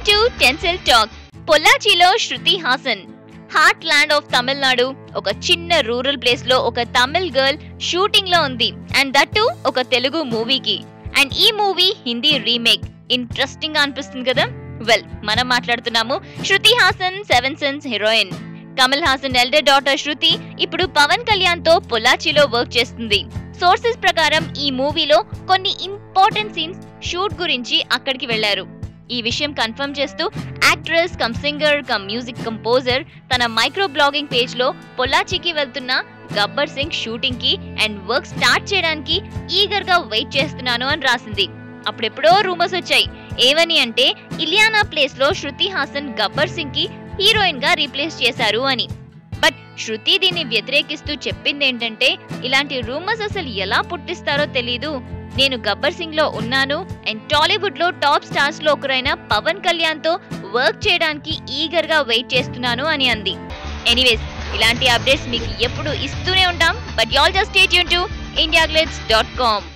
to tinsel talk పొల్లాచిలో Shruti Haasan heartland of Tamil Nadu ఒక చిన్న రూరల్ ప్లేస్ లో ఒక తమిళ్ గర్ల్ షూటింగ్ లో ఉంది అండ్ దట్టు ఒక తెలుగు మూవీకి అండ్ ఈ మూవీ హిందీ రీమేక్ ఇంట్రెస్టింగ్ గా అనిపిస్తుంది కదా వెల్ మనం మాట్లాడుతున్నాము Shruti Haasan seven sons heroine Kamal Haasan elder daughter Shruti ఇప్పుడు పవన్ కళ్యాణ్ తో పొల్లాచిలో వర్క్ చేస్తుంది సోర్సెస్ ప్రకారం ఈ మూవీలో కొన్ని ఇంపార్టెంట్ సీన్స్ షూట్ గురించి అక్కడికి వెళ్లారు ఈ విషయం కన్ఫర్మ్ చేస్తూ actress cum singer cum music composer తన మైక్రో బ్లాగింగ్ పేజ్ లో పొల్లాచికి వెళ్తున్న గబ్బర్ సింగ్ షూటింగ్ కి అండ్ వర్క్ స్టార్ట్ చేయడానికి ఈగర్ గా వెయిట్ చేస్తున్నాను అని రాసింది అప్పుడెప్పుడో రూమర్స్ వచ్చాయి ఏమని అంటే ఇలియానా ప్లేస్ లో శృతి హాసన్ గబ్బర్ సింగ్ కి హీరోయిన్ గా రీప్లేస్ చేశారు అని బట్ శృతి దీన్ని వ్యతిరేకిస్తూ చెప్పింది ఏంటంటే ఇలాంటి రూమర్స్ అసలు ఎలా పుట్టిస్తారో తెలీదు నేను గబ్బర్ సింగ్ లో ఉన్నాను అండ్ టాలీవుడ్ లో టాప్ స్టార్స్ లో ఒకరైన పవన్ కళ్యాణ్ తో వర్క్ చేయడానికి ఈగర్ గా వెయిట్ చేస్తున్నాను అని అంది ఎనీవేస్ ఇలాంటి అప్డేట్స్ మీకు ఎప్పుడు ఇస్తూనే ఉంటాం but y'all just stay tune to India dot com